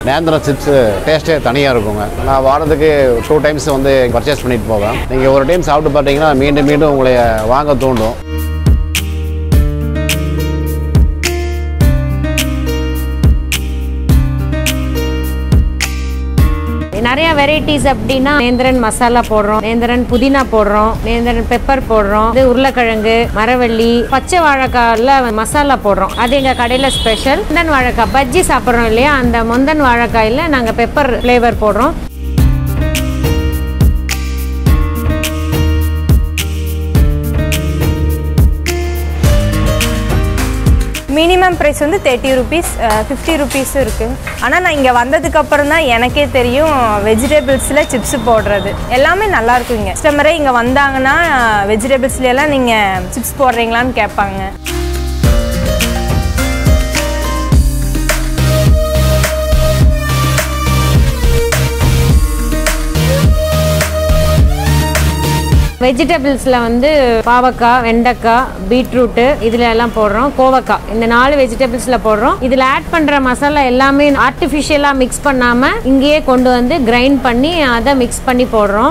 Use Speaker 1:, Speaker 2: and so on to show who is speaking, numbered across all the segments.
Speaker 1: நேந்திரம் chips டேஸ்ட்டே தனியாக இருக்குங்க நான் வாரத்துக்கு டூ டைம்ஸ் வந்து பர்ச்சேஸ் பண்ணிட்டு போவேன் நீங்கள் ஒரு டைம் சாப்பிட்டு பார்த்தீங்கன்னா மீண்டும் மீண்டும் உங்களை வாங்க தூண்டும்
Speaker 2: நிறைய வெரைட்டிஸ் அப்படின்னா நேந்திரன் மசாலா போடுறோம் நேந்திரன் புதினா போடுறோம் நேந்திரன் பெப்பர் போடுறோம் இது உருளைக்கிழங்கு மரவள்ளி பச்சை வாழைக்காயில் மசாலா போடுறோம் அது எங்கள் கடையில் ஸ்பெஷல் முந்தன் வாழைக்காய் பஜ்ஜி சாப்பிட்றோம் இல்லையா அந்த முந்தன் வாழைக்காயில் நாங்கள் பெப்பர் ஃப்ளேவர் போடுறோம்
Speaker 3: மினிமம் ப்ரைஸ் வந்து தேர்ட்டி ருபீஸ் ஃபிஃப்டி ருபீஸும் இருக்குது ஆனால் நான் இங்கே வந்ததுக்கப்புறம் தான் எனக்கே தெரியும் வெஜிடபிள்ஸில் சிப்ஸ் போடுறது எல்லாமே நல்லா இருக்கும் இங்கே கஸ்டமரே இங்கே வந்தாங்கன்னா வெஜிடபிள்ஸ்லாம் நீங்கள் சிப்ஸ் போடுறீங்களான்னு கேட்பாங்க
Speaker 2: வெஜிடபிள்ஸில் வந்து பாவக்காய் வெண்டைக்காய் பீட்ரூட்டு இதில் எல்லாம் போடுறோம் கோவக்காய் இந்த நாலு வெஜிடபிள்ஸில் போடுறோம் இதில் ஆட் பண்ணுற மசாலா எல்லாமே ஆர்டிஃபிஷியலாக மிக்ஸ் பண்ணாமல் இங்கேயே கொண்டு வந்து கிரைண்ட் பண்ணி அதை மிக்ஸ் பண்ணி போடுறோம்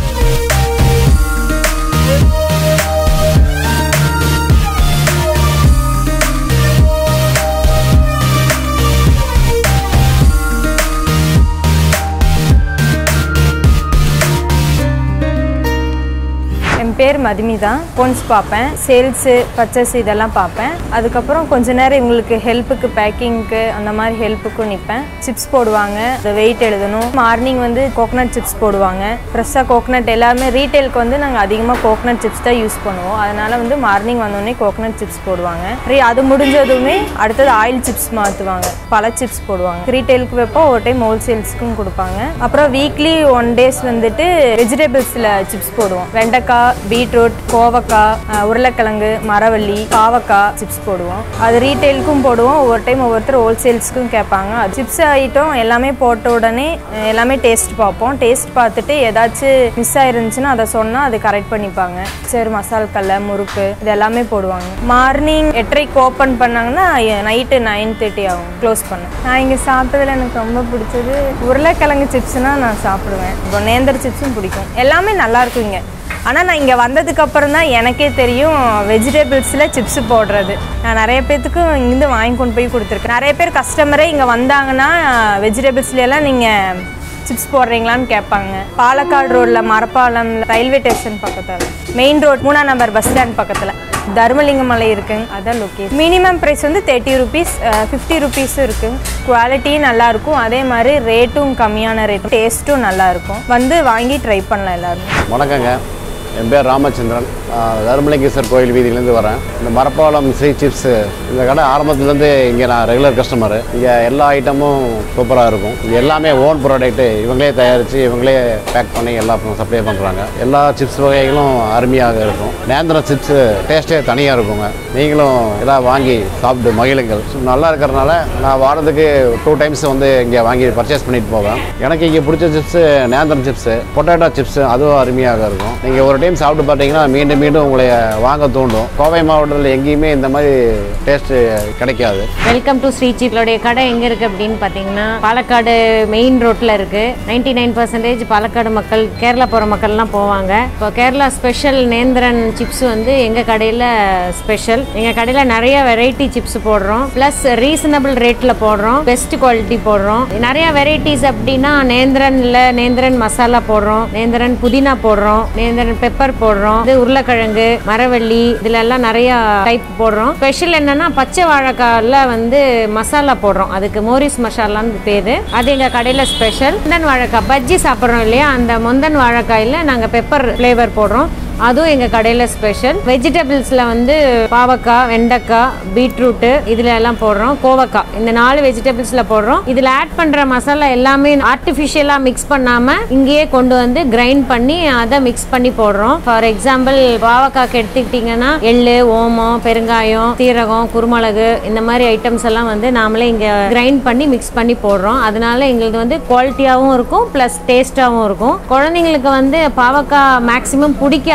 Speaker 3: என் பேர் மதுமிதா அக்கௌண்ட்ஸ் பார்ப்பேன் சேல்ஸு பர்ச்சேஸ் இதெல்லாம் பார்ப்பேன் அதுக்கப்புறம் கொஞ்ச நேரம் இவங்களுக்கு ஹெல்ப்புக்கு பேக்கிங்க்கு அந்த மாதிரி ஹெல்ப்புக்கும் நிற்பேன் சிப்ஸ் போடுவாங்க அதை வெயிட் எழுதணும் மார்னிங் வந்து கோகனட் சிப்ஸ் போடுவாங்க ஃப்ரெஷ்ஷாக கோகனட் எல்லாமே ரீட்டைலுக்கு வந்து நாங்கள் அதிகமாக கோகனட் சிப்ஸ் தான் யூஸ் பண்ணுவோம் அதனால் வந்து மார்னிங் வந்தோடனே கோகனட் சிப்ஸ் போடுவாங்க ரீ அது முடிஞ்சதுமே அடுத்தது ஆயில் சிப்ஸ் மாற்றுவாங்க பல சிப்ஸ் போடுவாங்க ரீட்டைலுக்கு வைப்போம் ஒரு டைம் ஹோல்சேல்ஸ்க்கும் கொடுப்பாங்க அப்புறம் வீக்லி ஒன் டேஸ் வந்துட்டு வெஜிடபிள்ஸில் சிப்ஸ் போடுவோம் வெண்டைக்காய் பீட்ரூட் கோவக்காய் அஹ், உருளைக்கிழங்கு மரவள்ளி பாவக்காய் சிப்ஸ் போடுவோம் அது ரீட்டைலுக்கும் போடுவோம் ஒவ்வொரு டைம் ஒவ்வொருத்தர் ஹோல்சேல்ஸ்க்கும் கேட்பாங்க அது சிப்ஸ் ஐட்டம் எல்லாமே போட்ட உடனே அஹ், எல்லாமே டேஸ்ட் பார்ப்போம் டேஸ்ட் பார்த்துட்டு ஏதாச்சும் மிஸ் ஆயிருந்துச்சுன்னா அதை சொன்னால் அது கரெக்ட் பண்ணிப்பாங்க சரி மசால் கடல முறுக்கு இது எல்லாமே போடுவாங்க மார்னிங் எட்டரைக்கு ஓப்பன் பண்ணாங்கன்னா நைட்டு நைன் தேர்ட்டி ஆகும் க்ளோஸ் பண்ண நான் இங்கே சாப்பிட்டதுல எனக்கு ரொம்ப பிடிச்சது உருளைக்கிழங்கு சிப்ஸ்னால் நான் சாப்பிடுவேன் இப்போ நேந்தர் சிப்ஸும் பிடிக்கும் எல்லாமே நல்லா இருக்கும் இங்கே ஆனால் நான் இங்கே வந்ததுக்கப்புறம் தான் எனக்கே தெரியும் வெஜிடபிள்ஸில் சிப்ஸ் போடுறது நான் நிறைய பேர்த்துக்கு இங்கேருந்து வாங்கி கொண்டு போய் கொடுத்துருக்கேன் நிறைய பேர் கஸ்டமரே இங்கே வந்தாங்கன்னா வெஜிடபிள்ஸ்லாம் நீங்கள் சிப்ஸ் போடுறீங்களான்னு கேட்பாங்க பாலக்காடு ரோட்டில் மரப்பாலம் ரயில்வே ஸ்டேஷன் பக்கத்தில் மெயின் ரோட் மூணாம் நம்பர் பஸ் ஸ்டாண்ட் பக்கத்தில் தர்மலிங்க மலை இருக்குங்க அதான் லொக்கேஷன் மினிமம் ப்ரைஸ் வந்து தேர்ட்டி ருபீஸ் ஃபிஃப்டி ருபீஸும் இருக்குது குவாலிட்டியும் நல்லாயிருக்கும் அதே மாதிரி ரேட்டும் கம்மியான ரேட் டேஸ்ட்டும் நல்லாயிருக்கும் வந்து வாங்கி ட்ரை பண்ணலாம் எல்லாரும்
Speaker 1: வணக்கங்க என் பேர் ராமச்சந்திரன் நான் தர்மலிங்கேஸ்வர் கோயில் வீதியிலேருந்து வரேன் இந்த மரப்பாலம் ஸ்ரீ சிப்ஸ் இந்த கடை ஆரம்பத்துலேருந்து இங்கே நான் ரெகுலர் கஸ்டமரு இங்கே எல்லா ஐட்டமும் சூப்பராக இருக்கும் இங்கே எல்லாமே ஓன் ப்ராடக்ட்டு இவங்களே தயாரித்து இவங்களே பேக் பண்ணி எல்லா சப்ளை பண்ணுறாங்க எல்லா சிப்ஸ் வகைகளும் அருமையாக இருக்கும் நேந்திரம் சிப்ஸு டேஸ்ட்டே தனியாக இருக்குங்க நீங்களும் எல்லாம் வாங்கி சாப்பிட்டு மகிழுங்கள் நல்லா இருக்கிறனால நான் வாரத்துக்கு டூ டைம்ஸ் வந்து இங்கே வாங்கி பர்ச்சேஸ் பண்ணிட்டு போவேன் எனக்கு இங்கே பிடிச்ச சிப்ஸு நேந்திரம் சிப்ஸு பொட்டேட்டோ சிப்ஸு அதுவும் அருமையாக இருக்கும் நீங்கள் ஒரு டைம் சாப்பிட்டு பார்த்தீங்கன்னா மீண்டும் மீண்டும் உங்களை வாங்க தூண்டும் கோவை மாவட்டத்தில் எங்கேயுமே இந்த மாதிரி டேஸ்ட்டு கிடைக்காது
Speaker 2: வெல்கம் டு ஸ்ரீ சீப்லோடைய கடை எங்கே இருக்குது அப்படின்னு பார்த்தீங்கன்னா பாலக்காடு மெயின் ரோட்டில் இருக்குது நைன்டி நைன் பர்சன்டேஜ் பாலக்காடு மக்கள் கேரளா போகிற மக்கள்லாம் போவாங்க இப்போ கேரளா ஸ்பெஷல் நேந்திரன் சிப்ஸ் வந்து எங்கள் கடையில் ஸ்பெஷல் எங்கள் கடையில் நிறைய வெரைட்டி சிப்ஸ் போடுறோம் ப்ளஸ் ரீசனபிள் ரேட்டில் போடுறோம் பெஸ்ட் குவாலிட்டி போடுறோம் நிறைய வெரைட்டிஸ் அப்படின்னா நேந்திரன்ல நேந்திரன் மசாலா போடுறோம் நேந்திரன் புதினா போடுறோம் நேந்திரன் பெப்பர் போடுறோம் இது உருளைக்கிழங்கு மரவள்ளி இதுல எல்லாம் நிறைய டைப் போடுறோம் ஸ்பெஷல் என்னன்னா பச்சை வாழைக்காயில வந்து மசாலா போடுறோம் அதுக்கு மோரிஸ் மசாலான்னு பேரு அது எங்க கடையில ஸ்பெஷல் முந்தன் வாழைக்காய் பஜ்ஜி சாப்பிட்றோம் இல்லையா அந்த முந்தன் வாழைக்காயில நாங்க பெப்பர் ஃப்ளேவர் போடுறோம் அதுவும் எங்கள் கடையில் ஸ்பெஷல் வெஜிடபிள்ஸில் வந்து பாவக்காய் வெண்டைக்காய் பீட்ரூட்டு இதில் எல்லாம் போடுறோம் கோவக்காய் இந்த நாலு வெஜிடபிள்ஸில் போடுறோம் இதில் ஆட் பண்ணுற மசாலா எல்லாமே ஆர்டிஃபிஷியலாக மிக்ஸ் பண்ணாமல் இங்கேயே கொண்டு வந்து கிரைண்ட் பண்ணி அதை மிக்ஸ் பண்ணி போடுறோம் ஃபார் எக்ஸாம்பிள் பாவக்காய்க்கு எடுத்துக்கிட்டிங்கன்னா எள்ளு ஓமம் பெருங்காயம் சீரகம் குருமிளகு இந்த மாதிரி ஐட்டம்ஸ் எல்லாம் வந்து நாமளே இங்கே கிரைண்ட் பண்ணி மிக்ஸ் பண்ணி போடுறோம் அதனால எங்களுக்கு வந்து குவாலிட்டியாகவும் இருக்கும் ப்ளஸ் டேஸ்ட்டாகவும் இருக்கும் குழந்தைங்களுக்கு வந்து பாவக்காய் மேக்ஸிமம் பிடிக்காது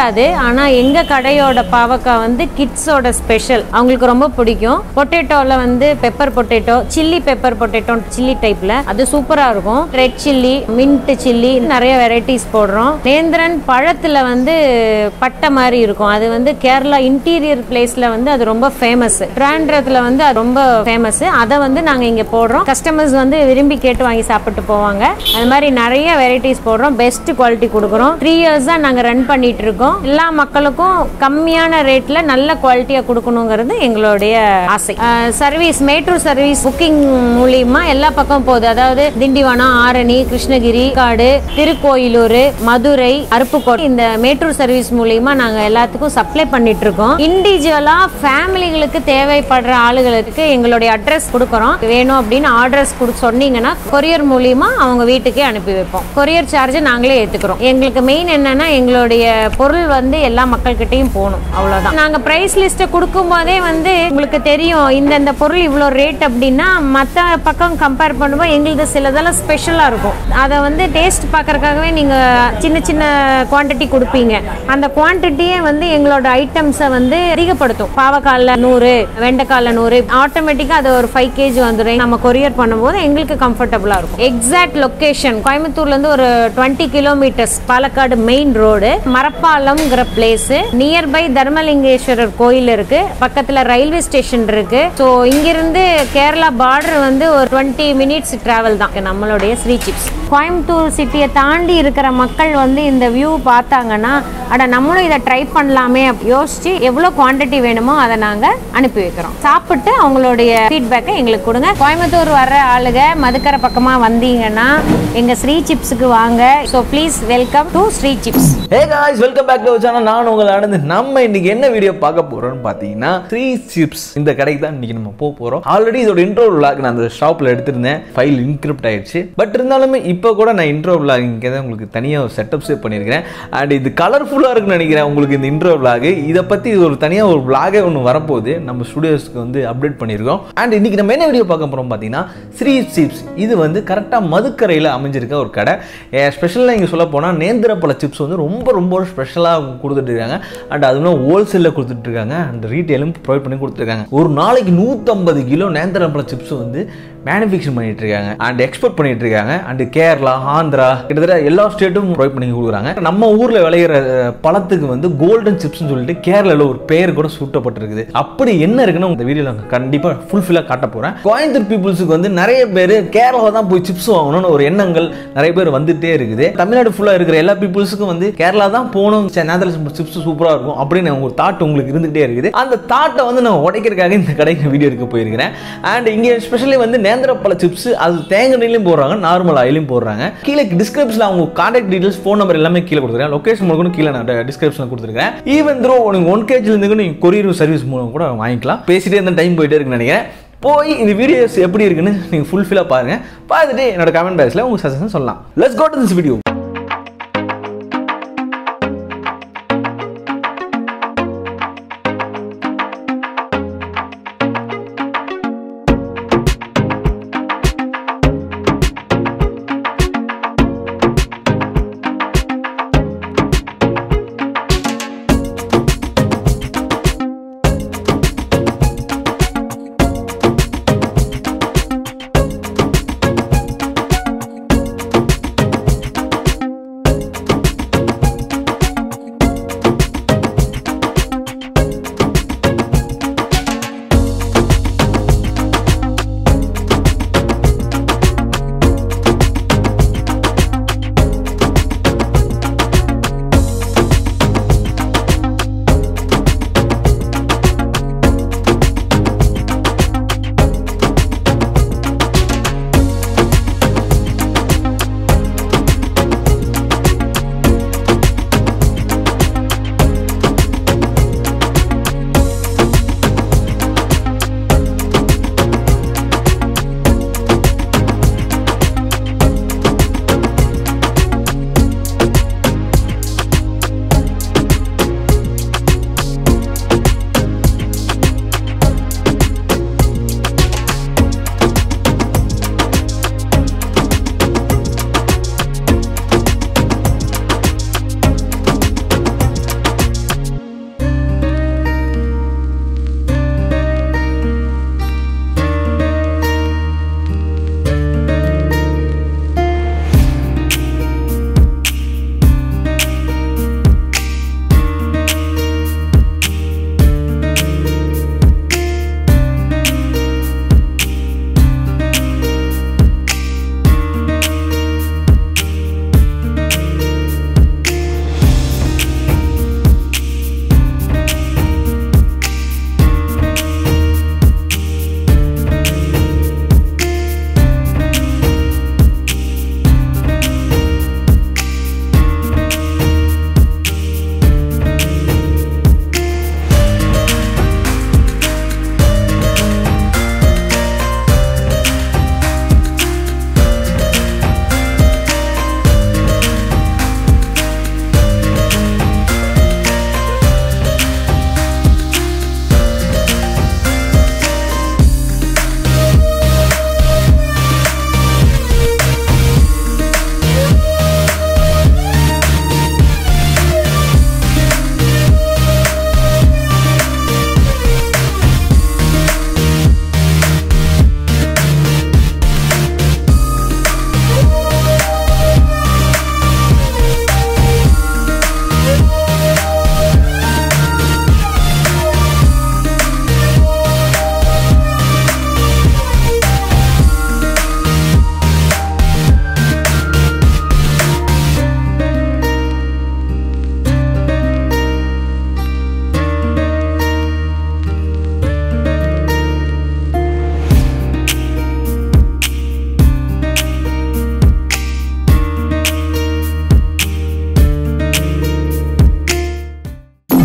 Speaker 2: இருக்காது ஆனால் எங்கள் கடையோட பாவக்காய் வந்து கிட்ஸோட ஸ்பெஷல் அவங்களுக்கு ரொம்ப பிடிக்கும் பொட்டேட்டோவில் வந்து pepper potato chilli pepper potato chilli டைப்பில் அது சூப்பராக இருக்கும் ரெட் சில்லி மின்ட் சில்லி நிறைய வெரைட்டிஸ் போடுறோம் நேந்திரன் பழத்தில் வந்து பட்டை மாதிரி இருக்கும் அது வந்து கேரளா இன்டீரியர் பிளேஸில் வந்து அது ரொம்ப ஃபேமஸ் ட்ராண்ட்ரத்தில் வந்து அது ரொம்ப ஃபேமஸ் அதை வந்து நாங்கள் இங்கே போடுறோம் கஸ்டமர்ஸ் வந்து விரும்பி கேட்டு வாங்கி சாப்பிட்டு போவாங்க அது மாதிரி நிறைய வெரைட்டிஸ் போடுறோம் பெஸ்ட் குவாலிட்டி கொடுக்குறோம் த்ரீ இயர்ஸ் தான் நாங்கள் ரன் பண்ணிட்டு இருக்கோம் எல்லா மக்களுக்கும் கம்மியான ரேட்டில் நல்ல குவாலிட்டியாக கொடுக்கணுங்கிறது எங்களுடைய ஆசை சர்வீஸ் மேட்டூர் சர்வீஸ் புக்கிங் மூலியமா எல்லா பக்கம் போகுது அதாவது திண்டிவனம் ஆரணி கிருஷ்ணகிரி காடு திருக்கோயிலூர் மதுரை அருப்புக்கோட்டை இந்த மேட்டூர் சர்வீஸ் மூலியமா நாங்கள் எல்லாத்துக்கும் சப்ளை பண்ணிட்டு இருக்கோம் இண்டிவிஜுவலா ஃபேமிலிகளுக்கு தேவைப்படுற ஆளுகளுக்கு எங்களுடைய அட்ரஸ் கொடுக்குறோம் வேணும் அப்படின்னு ஆர்டர்ஸ் கொடு சொன்னீங்கன்னா கொரியர் மூலியமா அவங்க வீட்டுக்கே அனுப்பி வைப்போம் கொரியர் சார்ஜ் நாங்களே ஏத்துக்கிறோம் எங்களுக்கு மெயின் என்னன்னா எங்களுடைய பொருள் வந்து எல்லா மக்கள்கிட்டயும் போகணும் அவ்வளவுதான் நாங்க பிரைஸ் லிஸ்ட்டை கொடுக்கும் போதே வந்து உங்களுக்கு தெரியும் இந்தந்த பொருள் இவ்வளோ ரேட் அப்படின்னா மற்ற பக்கம் கம்பேர் பண்ணும்போது எங்களுக்கு சிலதெல்லாம் ஸ்பெஷலாக இருக்கும் அதை வந்து டேஸ்ட் பார்க்கறதுக்காகவே நீங்கள் சின்ன சின்ன குவாண்டிட்டி கொடுப்பீங்க அந்த குவான்டிட்டியே வந்து எங்களோட ஐட்டம்ஸை வந்து அதிகப்படுத்தும் பாவக்காயில் நூறு வெண்டைக்காயில் நூறு ஆட்டோமேட்டிக்காக அது ஒரு ஃபைவ் கேஜி வந்துடும் நம்ம கொரியர் பண்ணும்போது எங்களுக்கு கம்ஃபர்டபுளாக இருக்கும் எக்ஸாக்ட் லொக்கேஷன் கோயம்புத்தூர்லேருந்து ஒரு twenty kilometres Palakkad main road மரப்பாலம்ங்கிற பிளேஸ் நியர்பை தர்மலிங்கேஸ்வரர் கோயில் இருக்கு பக்கத்தில் ரயில்வே ஸ்டேஷன் இருக்கு ஸோ இங்கிருந்து கேரளா பார்டர் வந்து ஒரு டுவெண்ட்டி மினிட்ஸ் டிராவல் தான் நம்மளுடைய ஸ்ரீ சிப்ஸ் கோயம்புத்தூர் சிட்டியை தாண்டி இருக்கிற மக்கள் வந்து இந்த வியூ பார்த்தாங்கன்னா அட நம்மளும் இதை ட்ரை பண்ணலாமே அப்படி யோசிச்சு எவ்வளோ குவாண்டிட்டி வேணுமோ அதை நாங்கள் அனுப்பி வைக்கிறோம் சாப்பிட்டு அவங்களுடைய ஃபீட்பேக்கை எங்களுக்கு கொடுங்க கோயம்புத்தூர் வர்ற ஆளுங்க மதுக்கரை பக்கமாக வந்தீங்கன்னா எங்கள் ஸ்ரீ சிப்ஸுக்கு வாங்க so please welcome to Sri chips
Speaker 4: hey guys welcome back to channel நான் உங்களை நடந்து நம்ம இன்னைக்கு என்ன வீடியோ பார்க்க போறோம்னு பார்த்தீங்கன்னா த்ரீ சிப்ஸ் இந்த கடைக்கு தான் இன்னைக்கு நம்ம போக போறோம் ஆல்ரெடி இதோட இன்ட்ரோ விளாக் நான் அந்த ஷாப்ல எடுத்திருந்தேன் ஃபைல் இன்கிரிப்ட் ஆயிடுச்சு பட் இருந்தாலுமே இப்போ கூட நான் இன்ட்ரோ விளாக் இங்கே தான் உங்களுக்கு தனியாக ஒரு செட்டப் சேவ் பண்ணியிருக்கிறேன் அண்ட் இது கலர்ஃபுல்லாக இருக்குன்னு நினைக்கிறேன் உங்களுக்கு இந்த இன்ட்ரோ விளாக் இதை பற்றி இது ஒரு தனியாக ஒரு விளாகே ஒன்று வரப்போகுது நம்ம ஸ்டுடியோஸ்க்கு வந்து அப்டேட் பண்ணியிருக்கோம் அண்ட் இன்னைக்கு நம்ம என்ன வீடியோ பார்க்க போகிறோம் பார்த்தீங்கன்னா ஸ்ரீ சிப்ஸ் இது வந்து கரெக்டாக மதுக்கரையில் அமைஞ்சிருக்க ஒரு கடை ஸ்பெஷலாக இங்கே சொல்ல போனால் நேந்திரப்பழ சிப்ஸ் வந்து ரொம்ப ரொம்ப ஸ்பெஷலாக கொடுத்துட்டு இருக்காங்க அண்ட் அதுவும் ஹோல்சேலில் கொடுத்துட்டு இருக்காங்க அண்ட் ரீட்டைலும் ப்ரொவைட் பண்ணி கொடுத்துருக்காங்க ஒரு நாளைக்கு நூற்றம்பது கிலோ நேந்திரப்பழ சிப்ஸ் வந்து மேனுஃபேக்சர் பண்ணிட்டு இருக்காங்க அண்ட் எக்ஸ்போர்ட் பண்ணிட்டு இருக்காங்க அண்ட் கேரளா ஆந்திரா கிட்டத்தட்ட எல்லா ஸ்டேட்டும் ப்ரொவைட் பண்ணி கொடுக்குறாங்க நம்ம ஊரில் விளையிற அஹ், பழத்துக்கு வந்து கோல்டன் சிப்ஸ்னு சொல்லிட்டு கேரளாவில் ஒரு பேர் கூட சூட்டப்பட்டிருக்குது அப்படி என்ன இருக்குன்னு இந்த வீடியோவில் நான் கண்டிப்பாக ஃபுல்ஃபில்லாக காட்ட போகிறேன் கோயம்புத்தூர் பீப்புள்ஸுக்கு வந்து நிறைய பேர் கேரளாவை தான் போய் சிப்ஸ் வாங்கணும்னு ஒரு எண்ணங்கள் நிறைய பேர் வந்துட்டே இருக்குது தமிழ்நாடு ஃபுல்லாக இருக்கிற எல்லா பீப்புள்ஸுக்கும் வந்து கேரளா தான் போகணும் நேந்திர சிப்ஸ் சூப்பராக இருக்கும் அப்படின்னு ஒரு தாட் உங்களுக்கு இருந்துகிட்டே இருக்குது அந்த தாட்டை வந்து நான் உடைக்கிறதுக்காக இந்த கடைக்கு வீடியோ எடுக்க போயிருக்கிறேன் அண்ட் இங்கே ஸ்பெஷலி வந்து நேந்திரப்பழ சிப்ஸ் அது தேங்காய் எண்ணெயிலையும் போடுறாங்க நார்மல் ஆயிலையும் போடுறாங்க கீழே டிஸ்கிரிப்ஷனில் அவங்க கான்டாக்ட் டீடைல்ஸ் ஃபோன் நம்பர் எல்லாமே கீழே கொடுத்துருக்கேன் லொகேஷன் மூலம் கீழே நான் டிஸ்கிரிப்ஷனில் கொடுத்துருக்கேன் ஈவன் த்ரோ நீங்கள் ஒன் கேஜில் இருந்து நீங்கள் கொரியர் சர்வீஸ் மூலம் கூட வாங்கிக்கலாம் பேசிட்டே இருந்த டைம் போயிட்டே இருக்குன்னு நினைக்கிறேன் போய் இந்த வீடியோஸ் எப்படி இருக்குன்னு நீங்கள் ஃபுல்ஃபில்லாக பாருங்க பார்த்துட்டு என்னோட கமெண்ட் பாக்ஸில் உங்கள் சஜஷன் சொல்லலாம் let's go to this video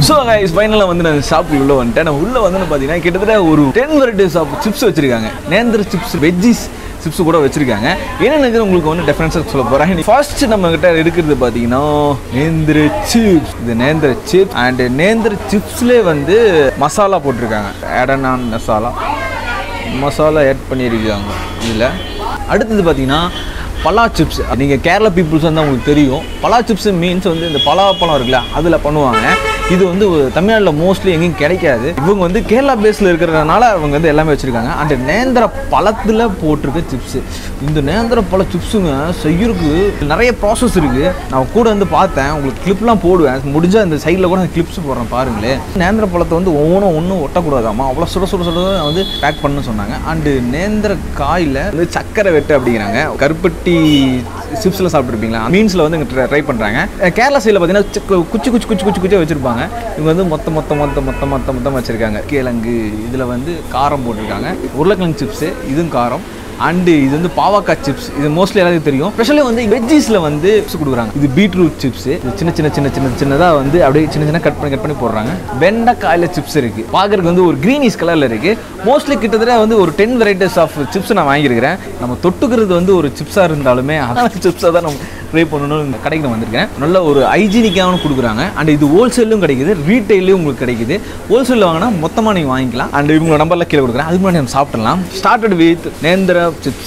Speaker 4: so guys ஃபைனலாக வந்து நான் ஷாப்புக்கு உள்ளே வந்துட்டேன் நான் உள்ளே வந்து பார்த்தீங்கன்னா கிட்டத்தட்ட ஒரு டென் வெரைட்டிஸ் ஆஃப் சிப்ஸ் வச்சிருக்காங்க நேந்திர சிப்ஸ் வெஜ்ஜிஸ் சிப்ஸ் கூட வச்சிருக்காங்க என்னன்னு உங்களுக்கு வந்து டெஃபரன்ஸாக சொல்ல போகிறேன் ஃபர்ஸ்ட் நம்ம கிட்ட இருக்கிறது பார்த்தீங்கன்னா நேந்திர சிப்ஸ் இது நேந்திர சிப்ஸ் அண்ட் நேந்திர சிப்ஸ்லேயே வந்து மசாலா போட்டிருக்காங்க ஆடனான் மசாலா மசாலா ஆட் பண்ணியிருக்காங்க இதில் அடுத்தது பார்த்தீங்கன்னா பலா சிப்ஸ் நீங்கள் கேரளா பீப்புள்ஸ் வந்து உங்களுக்கு தெரியும் பலா சிப்ஸ் மீன்ஸ் வந்து இந்த பலாப்பழம் இருக்குல்ல அதில் பண்ணுவாங்க இது வந்து தமிழ்நாட்டில் மோஸ்ட்லி எங்கேயும் கிடைக்காது இவங்க வந்து கேரளா பேஸில் இருக்கிறதுனால அவங்க வந்து எல்லாமே வச்சுருக்காங்க அந்த நேந்திர பழத்தில் போட்டிருக்க சிப்ஸ் இந்த நேந்திர பழ சிப்ஸுங்க செய்யறதுக்கு நிறைய ப்ராசஸ் இருக்குது நான் கூட வந்து பார்த்தேன் உங்களுக்கு கிளிப்லாம் போடுவேன் முடிஞ்சால் இந்த சைடில் கூட கிளிப்ஸ் போடுறேன் பாருங்களேன் நேந்திர பழத்தை வந்து ஒவ்வொன்றும் ஒன்றும் ஒட்டக்கூடாதாமா அவ்வளோ சுட சுட சுட வந்து பேக் பண்ண சொன்னாங்க அண்டு நேந்திர காயில் வந்து சக்கரை வெட்டு அப்படிங்கிறாங்க கருப்பட்டி சிப்ஸில் சாப்பிட்ருப்பீங்களா மீன்ஸில் வந்து இங்கே ட்ரை பண்ணுறாங்க கேரளா சைடில் பார்த்தீங்கன்னா சிக்கு- குச்சி குச்சி குச்சி குச்சி குச்சியாக வச்சுருப்பாங்க இவங்க வந்து மொத்த மொத்த மொத்த மொத்த மொத்த மொத்தம் வச்சுருக்காங்க கிழங்கு இதில் வந்து காரம் போட்டிருக்காங்க உருளைக்கிழங்கு சிப்ஸு இதுவும் காரம் அண்டு இது வந்து பாவக்காய் சிப்ஸ் இது மோஸ்ட்லி எல்லாத்துக்கும் தெரியும் ஸ்பெஷலி வந்து வெஜ்ஜீஸில் வந்து சிப்ஸ் கொடுக்குறாங்க இது பீட்ரூட் சிப்ஸ் இது சின்ன சின்ன சின்ன சின்ன சின்னதாக வந்து அப்படியே சின்ன சின்ன கட் பண்ணி கட் பண்ணி போடுறாங்க வெண்டைக்காயில் சிப்ஸ் இருக்குது பார்க்குறதுக்கு வந்து ஒரு க்ரீனிஷ் கலரில் இருக்குது மோஸ்ட்லி கிட்டத்தட்ட வந்து ஒரு டென் வெரைட்டிஸ் ஆஃப் சிப்ஸ் நான் வாங்கியிருக்கிறேன் நம்ம தொட்டுக்கிறது வந்து ஒரு சிப்ஸாக இருந்தாலுமே அந்த சிப்ஸாக தான் நம்ம ட்ரை பண்ணணும்னு இந்த கடைக்கு நான் வந்திருக்கேன் நல்ல ஒரு ஹைஜீனிக்காகவும் கொடுக்குறாங்க அண்ட் இது ஹோல்சேலும் கிடைக்குது ரீட்டைலையும் உங்களுக்கு கிடைக்குது ஹோல்சேலில் வாங்கினா மொத்தமாக நீங்கள் வாங்கிக்கலாம் அண்ட் இவங்க நம்பரில் கீழே கொடுக்குறேன் அதுக்கு முன்னாடி நம்ம சாப்பிடலாம் ஸ்டார்டட் வித் நேந்திர சிப்ஸ்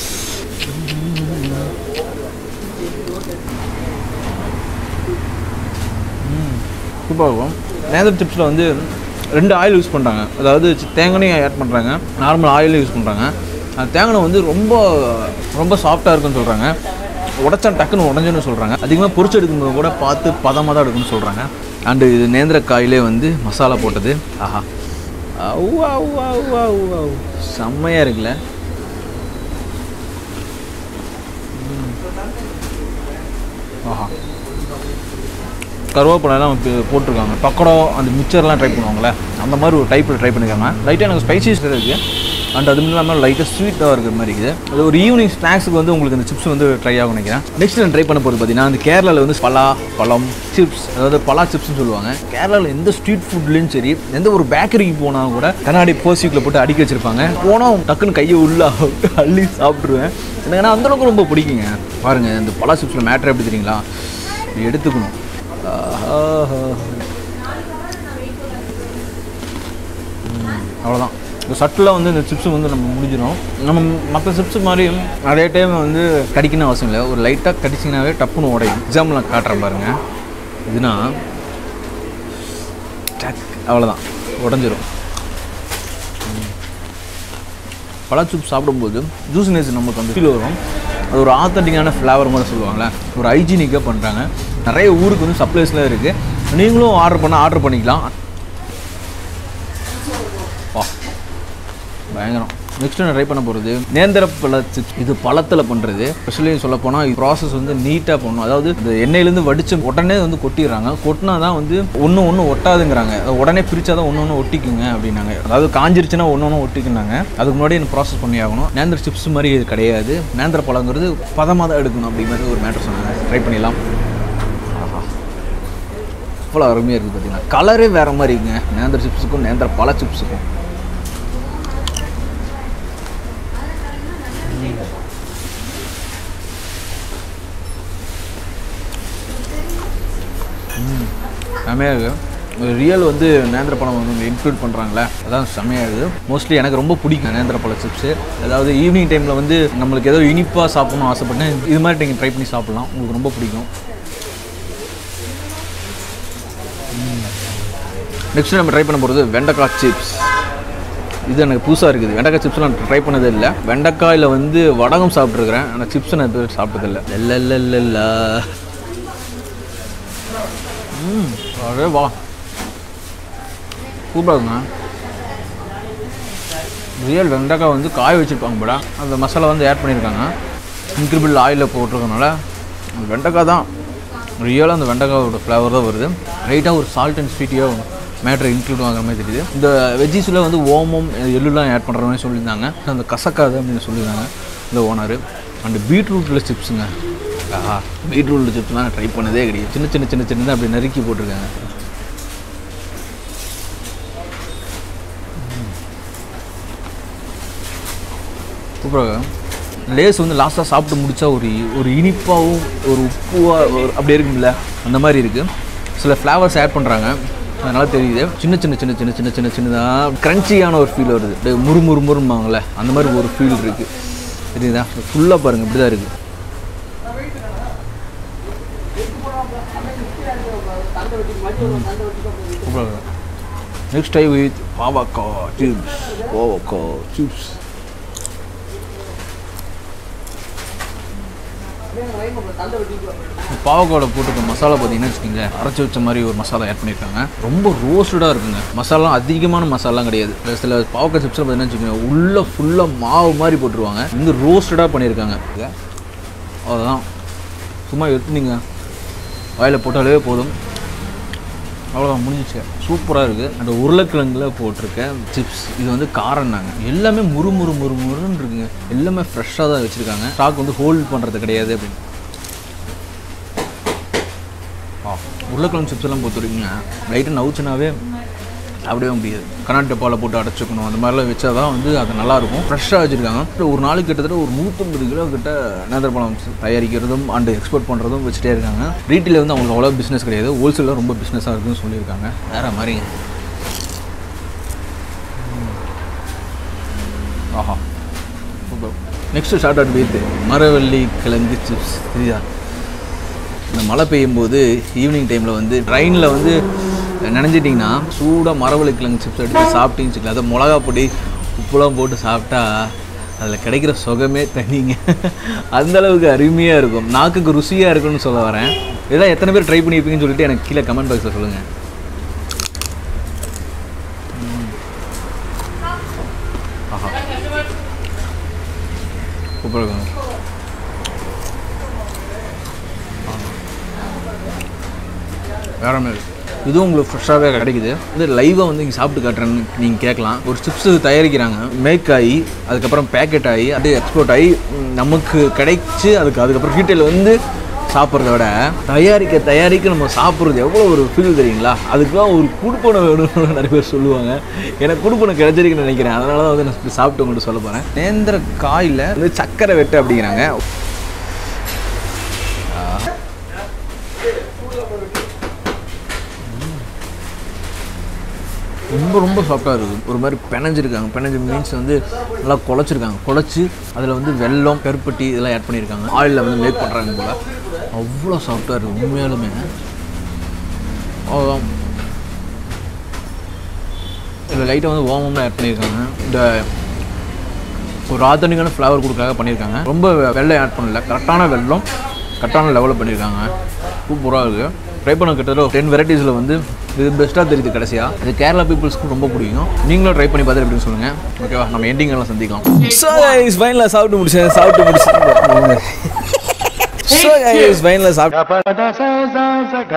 Speaker 4: சூப்பராக இருக்கும் நேந்திர சிப்ஸில் வந்து ரெண்டு ஆயில் யூஸ் பண்ணுறாங்க அதாவது சி- தேங்காயும் ஆட் பண்ணுறாங்க நார்மல் ஆயிலும் யூஸ் பண்ணுறாங்க அந்த தேங்காய் வந்து ரொம்ப ரொம்ப சாஃப்டாக இருக்குன்னு சொல்கிறாங்க உடச்சா டக்குன்னு உடஞ்சுன்னு சொல்கிறாங்க அதிகமாக பொரிச்சு எடுக்கும்போது கூட பார்த்து பதமாக தான் எடுக்குன்னு சொல்கிறாங்க அண்டு இது நேந்திர காயிலே வந்து மசாலா போட்டது ஆஹா அவ்வா அவ்வா அவ்வா அவ்வா செம்மையாக இருக்குல்ல ம். ஆஹா கருவேப்பிலைலாம் இப்போ போட்டிருக்காங்க பக்கடம் அந்த மிக்சர்லாம் ட்ரை பண்ணுவாங்கள்ல அந்த மாதிரி ஒரு டைப்பில் ட்ரை பண்ணிருக்காங்க லைட்டாக எனக்கு ஸ்பைசிஸ் இருக்குது அண்ட் அது இல்லாமல் லைட்டாக ஸ்வீட்டாக இருக்கிற மாதிரி இருக்குது அது ஒரு ஈவினிங் ஸ்நாக்ஸுக்கு வந்து உங்களுக்கு இந்த சிப்ஸ் வந்து ட்ரை ஆகும் நினைக்கிறேன் நெக்ஸ்ட் நான் ட்ரை பண்ண போகிறது பார்த்தீங்கன்னா அந்த கேரளாவில் வந்து பலா பழம் சிப்ஸ் அதாவது பலா சிப்ஸ்னு சொல்லுவாங்க கேரளாவில் எந்த ஸ்ட்ரீட் ஃபுட்லேயும் சரி எந்த ஒரு பேக்கரிக்கு போனால் கூட கண்ணாடி போசிக்கில் போட்டு அடுக்கி வச்சிருப்பாங்க போனால் டக்குன்னு கையை உள்ள அள்ளி சாப்பிட்ருவேன் எனக்கு ஏன்னா அந்தளவுக்கு ரொம்ப பிடிக்குங்க பாருங்கள் இந்த பலா சிப்ஸில் மேட்ரு எப்படி தெரியுங்களா இது எடுத்துக்கணும் ஆஹா. ம், அவ்வளோதான் இந்த சட்டில் வந்து இந்த சிப்ஸ் வந்து நம்ம முடிஞ்சிடும் நம்ம மற்ற சிப்ஸ் மாதிரி நிறைய டைம் வந்து கடிக்கணும் அவசியம் இல்லை ஒரு லைட்டாக கடிச்சிங்கனாவே டப்புன்னு உடையும் எக்ஸாம்பிள் நான் காட்டுறேன் பாருங்க இதுனா டக் அவ்வளோதான் உடஞ்சிரும் பழ சிப்ஸ் சாப்பிடும்போது ஜூஸ்னஸ் நமக்கு வந்து ஃபீல் வரும் அது ஒரு ஆத்தன்டிக்கான ஃப்ளேவர் மாதிரி சொல்லுவாங்களே ஒரு ஹைஜீனிக்காக பண்ணுறாங்க நிறைய ஊருக்கு வந்து சப்ளைஸ்லாம் இருக்குது நீங்களும் ஆர்டர் பண்ணால் ஆர்டர் பண்ணிக்கலாம் வா பயங்கரம் நெக்ஸ்ட் நான் ட்ரை பண்ண போகிறது நேந்திர பழ சிப்ஸ் இது பழத்தில் பண்ணுறது ஸ்பெஷலி சொல்ல போனால் இது ப்ராசஸ் வந்து நீட்டாக பண்ணணும் அதாவது இந்த எண்ணெயிலேருந்து வடிச்சு உடனே வந்து கொட்டிடுறாங்க கொட்டினா தான் வந்து ஒன்று ஒன்று ஒட்டாதுங்கிறாங்க அது உடனே பிரிச்சா தான் ஒன்று ஒன்று ஒட்டிக்குங்க அப்படின்னாங்க அதாவது காஞ்சிருச்சுன்னா ஒன்று ஒன்று ஒட்டிக்குனாங்க அதுக்கு முன்னாடி எனக்கு ப்ராசஸ் பண்ணி ஆகணும் நேந்திர சிப்ஸ் மாதிரி இது கிடையாது நேந்திர பழங்கிறது பதமாக தான் எடுக்கணும் அப்படிங்கிறது ஒரு மேட்டர் சொன்னாங்க ட்ரை பண்ணிடலாம் ஆஹா அவ்வளோ அருமையாக இருக்குது பார்த்தீங்கன்னா கலரே வேறு மாதிரி இருக்குங்க நேந்திர சிப்ஸுக்கும் நேந்திர பழ சிப்ஸுக்கும் செமையாக இருக்குது ரியல் வந்து நேந்திர பழம் வந்து இன்க்ளூட் பண்ணுறாங்களே அதான் செமையாக இருக்குது மோஸ்ட்லி எனக்கு ரொம்ப பிடிக்கும் நேந்திர பழ சிப்ஸு அதாவது ஈவினிங் டைமில் வந்து நம்மளுக்கு ஏதோ இனிப்பாக சாப்பிடணும் ஆசைப்பட்டேன் இது மாதிரி நீங்கள் ட்ரை பண்ணி சாப்பிட்லாம் உங்களுக்கு ரொம்ப பிடிக்கும் நெக்ஸ்ட் நம்ம ட்ரை பண்ண போகிறது வெண்டைக்காய் சிப்ஸ் இது எனக்கு புதுசாக இருக்குது வெண்டைக்காய் சிப்ஸ் நான் ட்ரை பண்ணதே இல்லை வெண்டைக்காயில் வந்து வடகம் சாப்பிட்ருக்கிறேன் ஆனால் சிப்ஸ் நான் இது சாப்பிட்டதில்லை இல்ல இல்ல இல்ல ம் அதே வா சூப்பராக இருக்குங்க ரியல் வெண்டைக்காய் வந்து காய வச்சுருப்பாங்க போல அந்த மசாலா வந்து ஆட் பண்ணியிருக்காங்க இன்க்ரிபிள் ஆயிலில் போட்டிருக்கனால அந்த வெண்டைக்காய் தான் ரியலாக அந்த வெண்டைக்காயோட ஃப்ளேவர் தான் வருது ரைட்டாக ஒரு சால்ட் அண்ட் ஸ்வீட்டியாக மேட்ரு இன்க்ளூட் ஆகிற மாதிரி தெரியுது இந்த வெஜ்ஜீஸில் வந்து ஓமம் எள்ளுலாம் ஆட் பண்ணுற மாதிரி சொல்லியிருந்தாங்க அந்த கசக்காது அப்படின்னு சொல்லியிருந்தாங்க இந்த ஓனர் அண்டு பீட்ரூட்டில் சிப்ஸுங்க ஆஹா பீட்ரூட்டில் சிப்ஸ்லாம் ட்ரை பண்ணதே கிடையாது சின்ன சின்ன சின்ன சின்னதாக அப்படி நறுக்கி போட்டிருக்காங்க சூப்பராக லேஸ் வந்து லாஸ்ட்டாக சாப்பிட்டு முடிச்சா ஒரு ஒரு இனிப்பாகவும் ஒரு உப்புவாக ஒரு அப்படி இருக்கும்ல அந்த மாதிரி இருக்குது சில ஃப்ளேவர்ஸ் ஆட் பண்ணுறாங்க அதனால தெரியுது சின்ன சின்ன சின்ன சின்ன சின்ன சின்ன சின்னதாக க்ரன்ச்சியான ஒரு ஃபீல் வருது அப்படியே முறு முறு முறும்பாங்கள்ல அந்த மாதிரி ஒரு ஃபீல் இருக்குது தெரியுதா ஃபுல்லாக பாருங்கள் இப்படி தான் இருக்குது நெக்ஸ்ட் டை வித் பாவக்கா சிப்ஸ் பாவக்கா சிப்ஸ் பாவக்காவோட போட்டுக்க மசாலா பார்த்தீங்கன்னா வச்சுக்கோங்களேன் அரைச்சி வச்ச மாதிரி ஒரு மசாலா ஆட் பண்ணியிருக்காங்க ரொம்ப ரோஸ்டடாக இருக்குங்க மசாலா அதிகமான மசாலாம் கிடையாது சில பாவக்காய் சிப்ஸில் பார்த்தீங்கன்னா வச்சுக்கோங்க உள்ளே ஃபுல்லாக மாவு மாதிரி போட்டுருவாங்க இங்கே ரோஸ்டடாக பண்ணியிருக்காங்க அதுதான் சும்மா எடுத்துனீங்க வாயில் போட்டாலே போதும் அவ்வளோதான் முடிஞ்சிச்சு சூப்பராக இருக்குது அந்த உருளைக்கிழங்குல போட்டிருக்க சிப்ஸ் இது வந்து காரம்னாங்க எல்லாமே முறு முறு முறு முறுன்னு இருக்குங்க எல்லாமே ஃப்ரெஷ்ஷாக தான் வச்சுருக்காங்க ஸ்டாக் வந்து ஹோல்ட் பண்ணுறது கிடையாது அப்படின்னு ஆ உருளைக்கிழங்கு சிப்ஸ் எல்லாம் பொறுத்துருக்கீங்க லைட்டாக நவுச்சுனாவே அப்படியே முடியாது கண்ணாடி டப்பாவில் போட்டு அடைச்சிக்கணும் அந்த மாதிரிலாம் வச்சா தான் வந்து அது நல்லாயிருக்கும் ஃப்ரெஷ்ஷாக வச்சுருக்காங்க ஒரு நாளைக்கு கிட்டத்தட்ட ஒரு நூற்றம்பது கிலோ கிட்ட நேந்திரப்பழம் தயாரிக்கிறதும் அண்டு எக்ஸ்போர்ட் பண்ணுறதும் வச்சுட்டே இருக்காங்க ரீட்டில் வந்து அவங்களுக்கு அவ்வளோ பிஸ்னஸ் கிடையாது ஹோல்சேலில் ரொம்ப பிஸ்னஸாக இருக்குன்னு சொல்லியிருக்காங்க வேறு மாதிரி ஆஹா super next start out with மரவள்ளி கிழங்கு சிப்ஸ் சரியா இந்த மழை பெய்யும் போது ஈவினிங் டைமில் வந்து ட்ரெயினில் வந்து நினைஞ்சிட்டிங்கன்னா சூடாக மரவள்ளி கிழங்கு சிப்ஸ் எடுத்து சாப்பிட்டீங்கன்னு வச்சுக்கலாம் அதை மிளகா பொடி உப்புலாம் போட்டு சாப்பிட்டா அதில் கிடைக்கிற சுகமே தனிங்க அந்த அளவுக்கு அருமையாக இருக்கும் நாக்குக்கு ருசியாக இருக்கும்னு சொல்ல வரேன் இதெல்லாம் எத்தனை பேர் ட்ரை பண்ணியிருப்பீங்கன்னு சொல்லிட்டு எனக்கு கீழே கமெண்ட் பாக்ஸில் சொல்லுங்கள் ஆஹா சூப்பராக இருக்கும் வேற மாதிரி இதுவும் உங்களுக்கு ஃப்ரெஷ்ஷாகவே கிடைக்குது இது லைவாக வந்து இங்கே சாப்பிட்டு காட்டுறேன்னு நீங்கள் கேட்கலாம் ஒரு சிப்ஸ் தயாரிக்கிறாங்க மேக் ஆகி அதுக்கப்புறம் பேக்கெட் ஆகி அப்படியே எக்ஸ்போர்ட் ஆகி ம், நமக்கு கிடைச்சி அதுக்கு அதுக்கப்புறம் ரீட்டைல் வந்து சாப்பிட்றத விட தயாரிக்க தயாரிக்க நம்ம சாப்பிட்றது எவ்வளோ ஒரு ஃபீல் தெரியுங்களா அதுக்கெலாம் ஒரு குடுப்பனை வேணும்னு நிறைய பேர் சொல்லுவாங்க எனக்கு குடுப்பனை கிடைச்சிருக்குன்னு நினைக்கிறேன் அதனால தான் வந்து நான் இப்படி சாப்பிட்டு உங்கள்கிட்ட சொல்ல போகிறேன் நேந்திர காயில் வந்து சக்கரை வெட்டு அப்படிங்கிறாங்க ரொம்ப ரொம்ப சாஃப்டாக இருக்குது ஒரு மாதிரி பிணைஞ்சிருக்காங்க பிணைஞ்சு மீன்ஸ் வந்து நல்லா குழச்சிருக்காங்க குழச்சி அதில் வந்து வெல்லம் கருப்பட்டி இதெல்லாம் ஆட் பண்ணியிருக்காங்க ஆயிலில் வந்து மேக் பண்ணுறாங்க போல் அவ்வளோ சாஃப்டாக இருக்குது உண்மையாலுமே அவ்வளோதான் இதில் லைட்டாக வந்து ஓமம்லாம் ஆட் பண்ணியிருக்காங்க இந்த ஒரு ஆத்தனிக்கான ஃப்ளவர் கொடுக்காக பண்ணியிருக்காங்க ரொம்ப வெள்ளை ஆட் பண்ணல கரெக்டான வெல்லம் கரெக்டான லெவலில் பண்ணியிருக்காங்க சூப்பராக இருக்குது ட்ரை பண்ண கிட்டத்தட்ட டென் வெரைட்டிஸில் வந்து இது பெஸ்ட்டாக தெரியுது கடைசியாக இது கேரளா பீப்புள்ஸ்க்கு ரொம்ப பிடிக்கும் நீங்களும் ட்ரை பண்ணி பார்த்துட்டு எப்படின்னு சொல்லுங்கள் ஓகேவா நம்ம எண்டிங் எல்லாம் சந்திக்கலாம் ஸோ கைஸ் ஃபைனலாக சாப்பிட்டு முடிச்சேன் சாப்பிட்டு முடிச்சேன் ஸோ கைஸ் ஃபைனலாக சாப்பிட்டு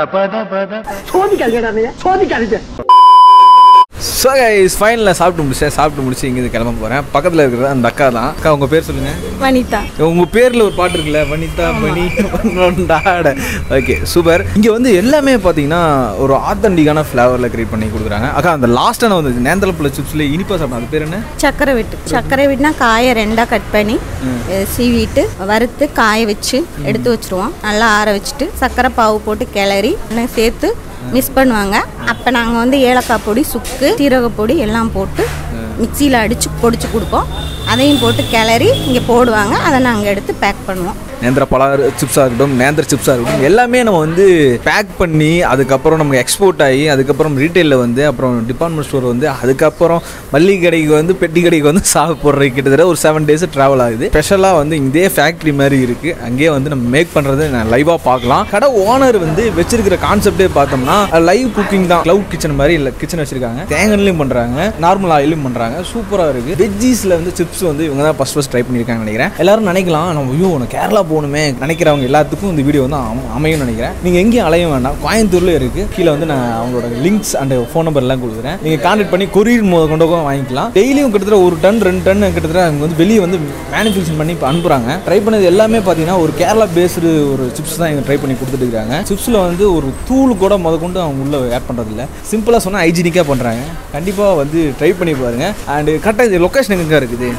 Speaker 4: ஸோ கைஸ் ஃபைனலில் சாப்பிட்டு முடிச்சேன் சாப்பிட்டு முடிச்சு இங்கேருந்து கிளம்ப போகிறேன் பக்கத்தில் இருக்கிறது அந்த அக்கா தான் அக்கா உங்கள் பேர் சொல்லுங்கள்
Speaker 3: வனிதா
Speaker 4: உங்க பேர்ல ஒரு பாட்டு இருக்குல்ல வனிதா மணி கொண்டாட ஓகே சூப்பர் இங்க வந்து எல்லாமே பாத்தீங்கன்னா ஒரு ஆத்தன்டிக்கான ஃப்ளவர்ல கிரியேட் பண்ணி கொடுக்குறாங்க அக்கா அந்த லாஸ்ட்டான வந்து நேந்திரப்பழ சிப்ஸ்ல இனிப்பா சாப்பிடும் அது பேர் என்ன
Speaker 5: சக்கரை விட்டு சக்கரை விட்டுனா காயை ரெண்டாக கட் பண்ணி அஹ், சீவிட்டு வறுத்து காய வச்சு எடுத்து வச்சிருவோம் நல்லா ஆற வச்சுட்டு சக்கரை பாவு போட்டு கிளறி எல்லாம் சேர்த்து மிக்ஸ் பண்ணுவாங்க அப்போ நாங்கள் வந்து ஏலக்காய் பொடி சுக்கு சீரக பொடி எல்லாம் போட்டு மிக்சியில் அடித்து பொடிச்சு கொடுப்போம் அதையும் போட்டு கிளறி இங்கே போடுவாங்க அதை நாங்கள் எடுத்து பேக் பண்ணுவோம்
Speaker 4: நேந்திர பழ சிப்ஸாக இருக்கட்டும் நேந்திர சிப்ஸாக இருக்கட்டும் எல்லாமே நம்ம வந்து பேக் பண்ணி அதுக்கப்புறம் நமக்கு எக்ஸ்போர்ட் ஆகி அதுக்கப்புறம் ரீட்டைலில் வந்து அப்புறம் டிபார்ட்மெண்ட் ஸ்டோர் வந்து அதுக்கப்புறம் மல்லிகை கடைக்கு வந்து பெட்டி கடைக்கு வந்து சாப்பிட்றது கிட்டத்தட்ட ஒரு செவன் டேஸ் ட்ராவல் ஆகுது ஸ்பெஷலாக வந்து இதே ஃபேக்ட்ரி மாதிரி இருக்குது அங்கேயே வந்து நம்ம மேக் பண்ணுறது நான் லைவாக பார்க்கலாம் கடை ஓனர் வந்து வச்சிருக்கிற கான்செப்டே பார்த்தோம்னா லைவ் குக்கிங் தான் க்ளவுட் கிச்சன் மாதிரி இல்லை கிச்சன் வச்சிருக்காங்க தேங்கன்லையும் பண்ணுறாங்க நார்மல் ஆயிலும் பண்ணுறாங்க சூப்பராக இருக்குது வெஜ்ஜீஸில் வந்து சிப்ஸ் வந்து இவங்க தான் ஃபஸ்ட் ஃபஸ்ட் ட்ரை பண்ணியிருக்காங்கன்னு நினைக்கிறேன் எல்லாரும் நினைக்கலாம் நம்ம ஐயோ நான் கேரளா போகணுமே நினைக்கிறவங்க எல்லாத்துக்கும் இந்த வீடியோ வந்து அம- அமையும்னு நினைக்கிறேன் நீங்கள் எங்கேயும் அலைய வேண்டாம் கோயம்புத்தூர்ல இருக்குது கீழே வந்து நான் அவங்களோட லிங்க்ஸ் அண்ட் ஃபோன் நம்பர் எல்லாம் கொடுக்குறேன் நீங்கள் கான்டாக்ட் பண்ணி கொரியர் முத கொண்டு கூட வாங்கிக்கலாம் டெய்லியும் கிட்டத்தட்ட ஒரு டன் ரெண்டு டன் கிட்டத்தட்ட அவங்க வந்து வெளியே வந்து மேனுஃபேக்சர் பண்ணி இப்போ அனுப்புகிறாங்க ட்ரை பண்ணது எல்லாமே பார்த்தீங்கன்னா ஒரு கேரளா பேஸ்டு ஒரு சிப்ஸ் தான் இவங்க ட்ரை பண்ணி கொடுத்துட்டு இருக்காங்க சிப்ஸில் வந்து ஒரு தூள் கூட முத கொண்டு அவங்க உள்ள ஆட் பண்ணுறது இல்லை சிம்பிளாக சொன்னால் ஹைஜீனிக்காக பண்ணுறாங்க கண்டிப்பாக வந்து ட்ரை பண்ணி பாருங்க அண்ட் கரெக்டாக இது லொக்கேஷன் எங்கே இருக்குது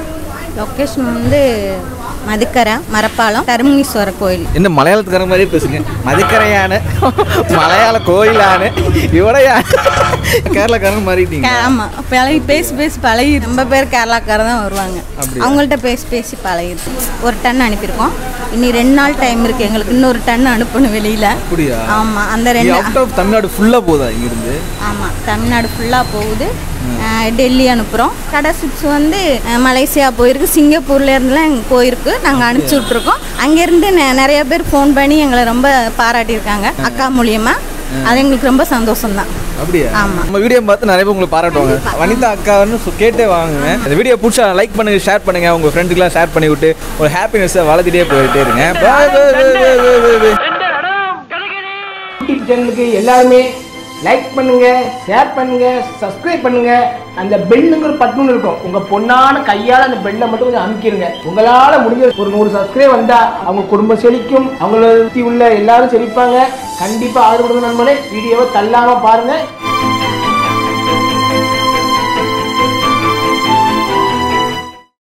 Speaker 5: லொக்கேஷன் வந்து மதுக்கரை மரப்பாலம் தருமீஸ்வரர் கோயில்
Speaker 4: என்ன மலையாளத்துக்கார மாதிரியே பேசுங்க மதிக்கரையான மலையாள கோயிலான இவடையான கேரளாக்காரன் மாறிட்டீங்க
Speaker 5: கே- ஆமா பழகி பேசி பேசி பழகி ரொம்ப பேர் கேரளாக்காரர் தான் வருவாங்க
Speaker 4: அப்படியா?
Speaker 5: அவங்கள்ட்ட பேசி பேசி பழகிடுச்சு ஒரு டன் அனுப்பியிருக்கோம் இனி ரெண்டு நாள் டைம் இருக்கு எங்களுக்கு இன்னொரு டன் அனுப்பணும் வெளியில
Speaker 4: அப்படியா
Speaker 5: ஆமா அந்த ரெண்டு
Speaker 4: அவுட் ஆஃப் தமிழ்நாடு ஃபுல்லாக போதா இங்கிருந்து
Speaker 5: ஆமாம் தமிழ்நாடு ஃபுல்லாக போகுது அஹ் டெல்லி அனுப்புகிறோம் கடை சிப்ஸ் வந்து அஹ் மலேசியா போயிருக்கு சிங்கப்பூர்ல இருந்துலாம் எங்க போயிருக்கு நாங்கள் அனுப்பிச்சி விட்ருக்கோம் அங்கேருந்து நெ- நிறைய பேர் ஃபோன் பண்ணி எங்களை ரொம்ப பாராட்டியிருக்காங்க அக்கா மூலியமா அது எங்களுக்கு ரொம்ப சந்தோஷம்தான்
Speaker 4: அப்படியா
Speaker 5: ஆமா.
Speaker 4: நம்ம வீடியோ பார்த்து நிறைய பேர் உங்களை பாராட்டுவாங்க வனிதா அக்கான்னு சொ- கேட்டே வாங்குங்க இந்த வீடியோ பிடிச்சா லைக் பண்ணுங்க ஷேர் பண்ணுங்க உங்க ஃப்ரெண்டுக்கெல்லாம் ஷேர் பண்ணி விட்டு ஒரு ஹாப்பினஸை வளர்த்துட்டே போயிட்டே இருங்க Bye, bye, bye, bye, bye, bye, bye.
Speaker 6: YouTube சேனலுக்கு எல்லாருமே லைக் பண்ணுங்க ஷேர் பண்ணுங்க சப்ஸ்கிரைப் பண்ணுங்க அந்த பெல்லுங்கிற பட்டன் இருக்கும் உங்க பொண்ணான கையால அந்த பெல்லை மட்டும் கொஞ்சம் அமுக்கிடுங்க உங்களால முடிஞ்ச ஒரு நூறு சப்ஸ்கிரைப் வந்தா அவங்க குடும்பம் செழிக்கும் அவங்கள சுத்தி உள்ள எல்லாரும் செழிப்பாங்க கண்டிப்பா ஆதரவு கொடுங்க நண்பர்களே வீடியோவை தள்ளாம பாருங்க